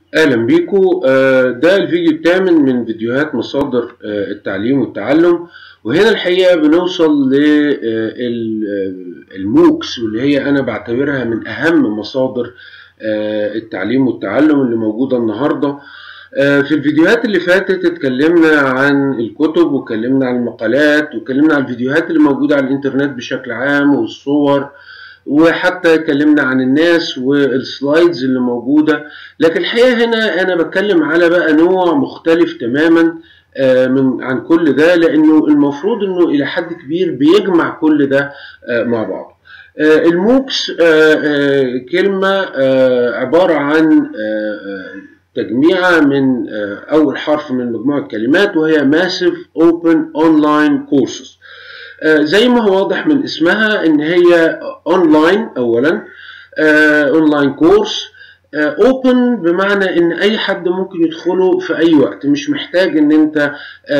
اهلا بيكم ده الفيديو الثامن من فيديوهات مصادر التعليم والتعلم وهنا الحقيقه بنوصل للموكس واللي هي انا بعتبرها من اهم مصادر التعليم والتعلم اللي موجوده النهارده في الفيديوهات اللي فاتت اتكلمنا عن الكتب واتكلمنا عن المقالات واتكلمنا عن الفيديوهات اللي موجوده على الانترنت بشكل عام والصور وحتى اتكلمنا عن الناس والسلايدز اللي موجوده لكن الحقيقه هنا انا بتكلم على بقى نوع مختلف تماما من عن كل ده لانه المفروض انه الى حد كبير بيجمع كل ده مع بعض الموكس كلمه عباره عن تجميعة من أول حرف من مجموعة كلمات وهي Massive Open Online Courses زي ما هو واضح من اسمها ان هي اونلاين اولا اونلاين كورس اوبن بمعنى ان اي حد ممكن يدخله في اي وقت مش محتاج ان انت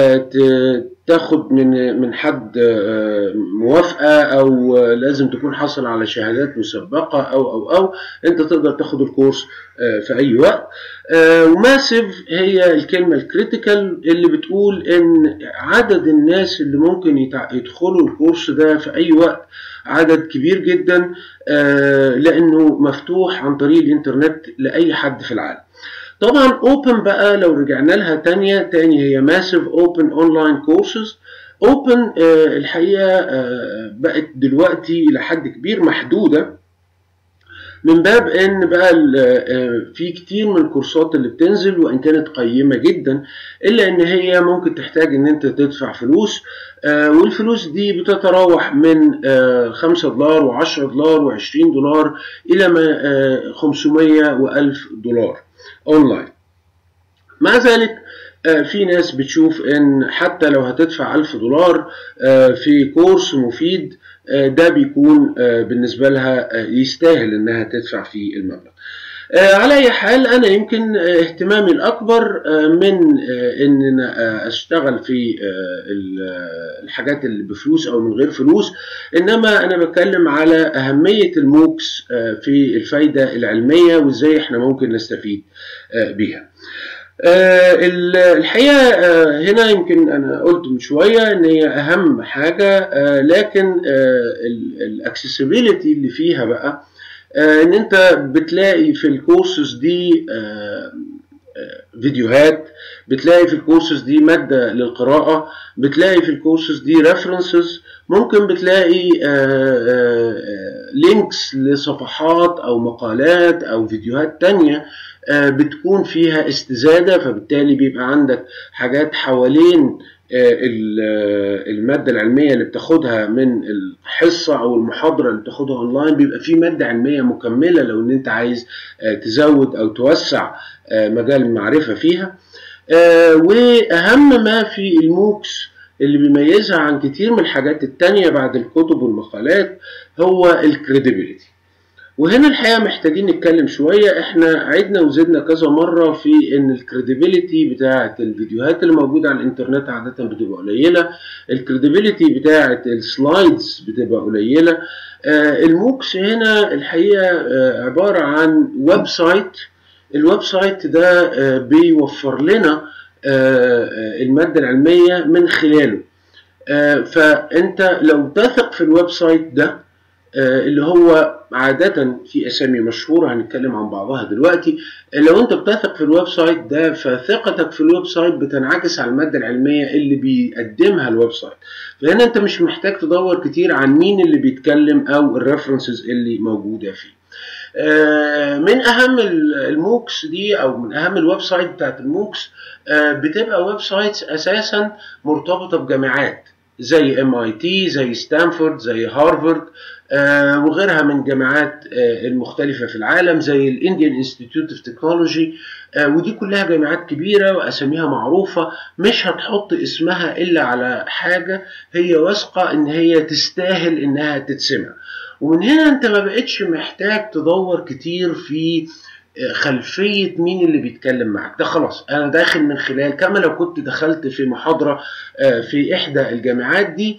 تاخد من من حد موافقه او لازم تكون حاصل على شهادات مسبقه او او او انت تقدر تاخد الكورس في اي وقت وماسيف هي الكلمه الكريتيكال اللي بتقول ان عدد الناس اللي ممكن يدخلوا الكورس ده في اي وقت عدد كبير جدا لانه مفتوح عن طريق الانترنت لاي حد في العالم طبعا اوبن بقى لو رجعنا لها تانية تاني هي ماسيف اوبن اونلاين كورسز اوبن الحقيقه بقت دلوقتي لحد كبير محدوده من باب ان بقى في كتير من الكورسات اللي بتنزل وان كانت قيمه جدا الا ان هي ممكن تحتاج ان انت تدفع فلوس والفلوس دي بتتراوح من 5 دولار و10 دولار و20 دولار الى ما 500 و1000 دولار اونلاين مع ذلك في ناس بتشوف ان حتى لو هتدفع 1000 دولار في كورس مفيد ده بيكون بالنسبه لها يستاهل انها تدفع فيه المبلغ على اي حال انا يمكن اهتمامي الاكبر من ان اشتغل في الحاجات اللي بفلوس او من غير فلوس انما انا بتكلم على اهميه الموكس في الفايده العلميه وازاي احنا ممكن نستفيد بيها الحقيقه هنا يمكن انا قلت من شويه ان هي اهم حاجه لكن الاكسسبيليتي اللي فيها بقى ان انت بتلاقي في الكورسز دي فيديوهات بتلاقي في الكورسز دي ماده للقراءه بتلاقي في الكورسز دي ريفرنسز ممكن بتلاقي لينكس لصفحات او مقالات او فيديوهات تانية بتكون فيها استزاده فبالتالي بيبقى عندك حاجات حوالين المادة العلمية اللي بتاخدها من الحصة أو المحاضرة اللي بتاخدها أونلاين بيبقى في مادة علمية مكملة لو إن أنت عايز تزود أو توسع مجال المعرفة فيها وأهم ما في الموكس اللي بيميزها عن كتير من الحاجات التانية بعد الكتب والمقالات هو الكريديبيليتي وهنا الحقيقه محتاجين نتكلم شويه احنا عدنا وزدنا كذا مره في ان الكريديبيليتي بتاعه الفيديوهات اللي موجوده على الانترنت عاده بتبقى قليله الكريديبيليتي بتاعه السلايدز بتبقى قليله آه الموكس هنا الحقيقه آه عباره عن ويب سايت الويب سايت ده آه بيوفر لنا الماده العلميه من خلاله فانت لو تثق في الويب سايت ده اللي هو عادة في أسامي مشهورة هنتكلم عن بعضها دلوقتي لو أنت بتثق في الويب سايت ده فثقتك في الويب سايت بتنعكس على المادة العلمية اللي بيقدمها الويب سايت فهنا أنت مش محتاج تدور كتير عن مين اللي بيتكلم أو الريفرنسز اللي موجودة فيه من أهم الموكس دي أو من أهم الويب سايت بتاعت الموكس بتبقى ويب سايتس أساسا مرتبطة بجامعات زي ام اي تي زي ستانفورد زي هارفارد آه وغيرها من الجامعات آه المختلفة في العالم زي الانديان انستيتيوت اوف تكنولوجي ودي كلها جامعات كبيرة وأساميها معروفة مش هتحط اسمها إلا على حاجة هي واثقة إن هي تستاهل إنها تتسمع ومن هنا أنت ما بقتش محتاج تدور كتير في خلفية مين اللي بيتكلم معك ده خلاص أنا داخل من خلال كما لو كنت دخلت في محاضرة في إحدى الجامعات دي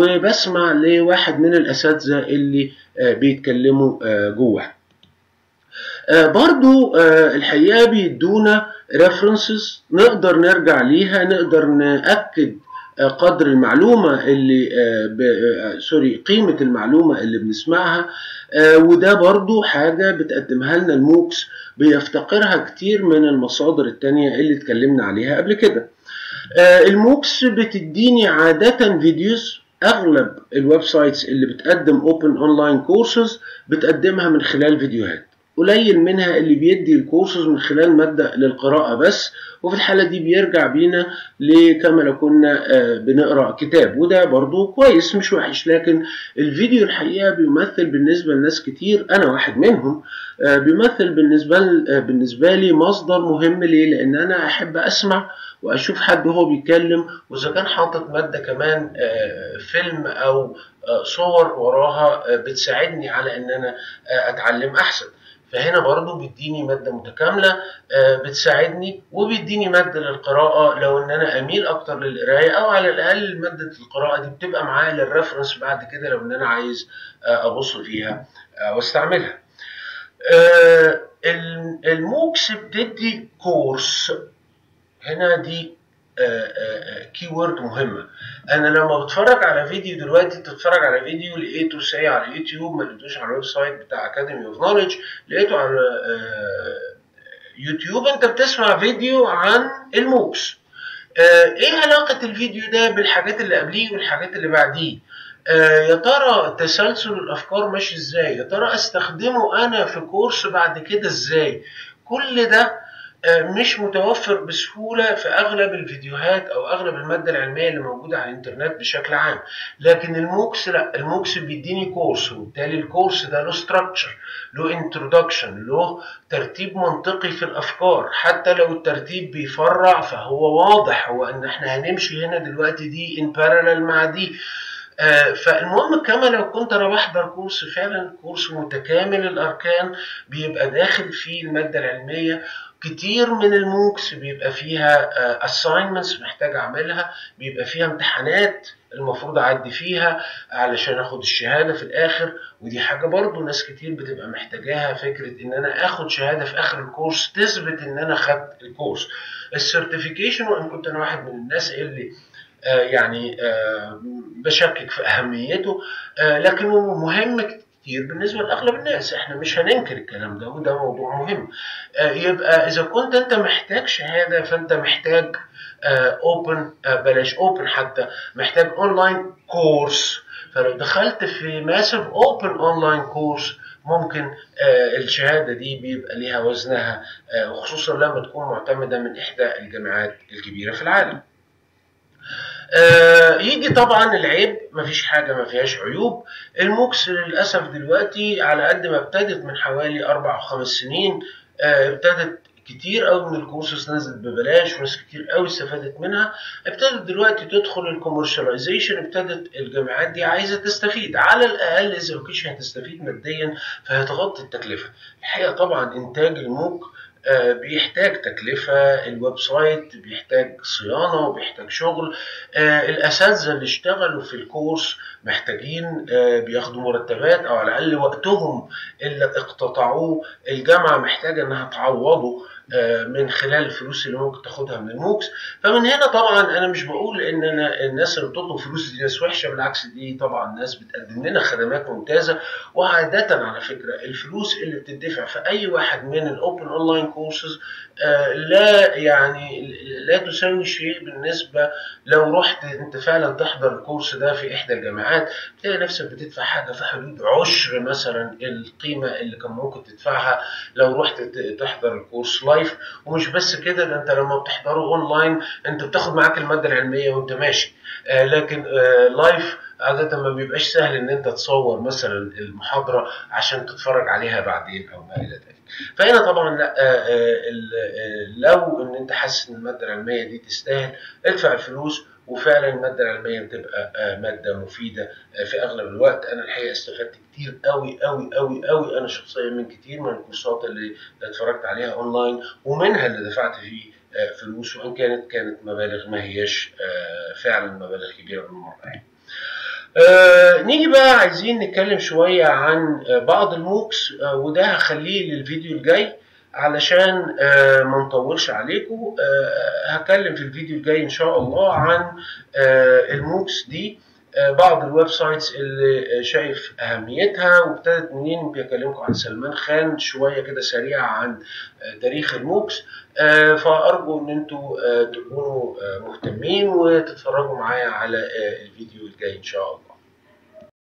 وبسمع لواحد من الأساتذة اللي بيتكلموا جوه آه برضو آه الحقيقه بيدونا ريفرنسز نقدر نرجع ليها نقدر ناكد آه قدر المعلومه اللي آه سوري قيمه المعلومه اللي بنسمعها آه وده برضو حاجه بتقدمها لنا الموكس بيفتقرها كتير من المصادر التانية اللي اتكلمنا عليها قبل كده آه الموكس بتديني عاده فيديوز اغلب الويب سايتس اللي بتقدم اوبن اونلاين كورسز بتقدمها من خلال فيديوهات قليل منها اللي بيدي الكورسز من خلال مادة للقراءة بس وفي الحالة دي بيرجع بينا لكما لو كنا بنقرأ كتاب وده برضو كويس مش وحش لكن الفيديو الحقيقة بيمثل بالنسبة لناس كتير أنا واحد منهم بيمثل بالنسبة بالنسبة لي مصدر مهم ليه لأن أنا أحب أسمع واشوف حد وهو بيتكلم واذا كان حاطط ماده كمان فيلم او صور وراها بتساعدني على ان انا اتعلم احسن فهنا برضو بيديني ماده متكامله بتساعدني وبيديني ماده للقراءه لو ان انا اميل اكتر للقرايه او على الاقل ماده القراءه دي بتبقى معايا للريفرنس بعد كده لو ان انا عايز ابص فيها واستعملها الموكس بتدي كورس هنا دي كي وورد مهمه انا لما بتفرج على فيديو دلوقتي تتفرج على فيديو لقيته ساي على اليوتيوب ما لقيتوش على الويب سايت بتاع اكاديمي اوف نوليدج لقيته على يوتيوب انت بتسمع فيديو عن الموكس ايه علاقه الفيديو ده بالحاجات اللي قبليه والحاجات اللي بعديه يا ترى تسلسل الافكار ماشي ازاي يا ترى استخدمه انا في كورس بعد كده ازاي كل ده مش متوفر بسهولة في أغلب الفيديوهات أو أغلب المادة العلمية اللي موجودة على الإنترنت بشكل عام لكن الموكس لا الموكس بيديني كورس وبالتالي الكورس ده له ستراكشر له انترودكشن له ترتيب منطقي في الأفكار حتى لو الترتيب بيفرع فهو واضح هو إن إحنا هنمشي هنا دلوقتي دي ان بارالل مع دي آه فالمهم كما لو كنت انا بحضر كورس فعلا كورس متكامل الاركان بيبقى داخل فيه الماده العلميه كتير من الموكس بيبقى فيها assignments محتاج اعملها بيبقى فيها امتحانات المفروض اعدي فيها علشان اخد الشهاده في الاخر ودي حاجه برضو ناس كتير بتبقى محتاجاها فكره ان انا اخد شهاده في اخر الكورس تثبت ان انا خدت الكورس السيرتيفيكيشن وان كنت انا واحد من الناس اللي آه يعني آه بشكك في اهميته آه لكنه مهم كتير بالنسبه لاغلب الناس احنا مش هننكر الكلام ده وده موضوع مهم يبقى اذا كنت انت محتاج شهاده فانت محتاج اوبن بلاش اوبن حتى محتاج اونلاين كورس فلو دخلت في ماسف اوبن اونلاين كورس ممكن الشهاده دي بيبقى ليها وزنها وخصوصا لما تكون معتمده من احدى الجامعات الكبيره في العالم آه يجي طبعا العيب مفيش حاجه ما فيهاش عيوب الموكس للاسف دلوقتي على قد ما ابتدت من حوالي اربع او خمس سنين آه ابتدت كتير قوي من الكورسز نزلت ببلاش وناس كتير قوي استفادت منها ابتدت دلوقتي تدخل الكوميرشاليزيشن ابتدت الجامعات دي عايزه تستفيد على الاقل اذا ما كانتش هتستفيد ماديا فهتغطي التكلفه الحقيقه طبعا انتاج الموك بيحتاج تكلفة الويب سايت بيحتاج صيانة وبيحتاج شغل الأساتذة اللي اشتغلوا في الكورس محتاجين بياخدوا مرتبات أو على الأقل وقتهم اللي اقتطعوه الجامعة محتاجة إنها تعوضه من خلال الفلوس اللي ممكن تاخدها من الموكس فمن هنا طبعا انا مش بقول ان أنا الناس اللي بتطلب فلوس دي ناس وحشه بالعكس دي طبعا ناس بتقدم لنا خدمات ممتازه وعاده على فكره الفلوس اللي بتدفع في اي واحد من الاوبن اونلاين كورسز لا يعني لا تساوي شيء بالنسبه لو رحت انت فعلا تحضر الكورس ده في احدى الجامعات تلاقي نفسك بتدفع حاجه في حدود عشر مثلا القيمه اللي كان ممكن تدفعها لو رحت تحضر الكورس لايف ومش بس كده ده انت لما بتحضره اونلاين انت بتاخد معاك الماده العلميه وانت ماشي آه لكن آه لايف عادة ما بيبقاش سهل ان انت تصور مثلا المحاضرة عشان تتفرج عليها بعدين او ما الى ذلك. فهنا طبعا لا لو ان انت حاسس ان المادة العلمية دي تستاهل ادفع الفلوس وفعلا المادة العلمية بتبقى مادة مفيدة في اغلب الوقت انا الحقيقة استفدت كتير قوي قوي قوي قوي انا شخصيا من كتير من الكورسات اللي اتفرجت عليها اونلاين ومنها اللي دفعت فيه فلوس وان كانت كانت مبالغ ما هياش فعلا مبالغ كبيرة بالمرة يعني. آه نيجي بقى عايزين نتكلم شوية عن آه بعض الموكس آه وده هخليه للفيديو الجاي علشان آه ما نطولش عليكم آه هكلم في الفيديو الجاي ان شاء الله عن آه الموكس دي آه بعض الويب سايتس اللي شايف اهميتها وابتدت منين بيكلمكم عن سلمان خان شويه كده سريعه عن آه تاريخ الموكس آه فارجو ان انتوا آه تكونوا آه مهتمين وتتفرجوا معايا على آه الفيديو الجاي ان شاء الله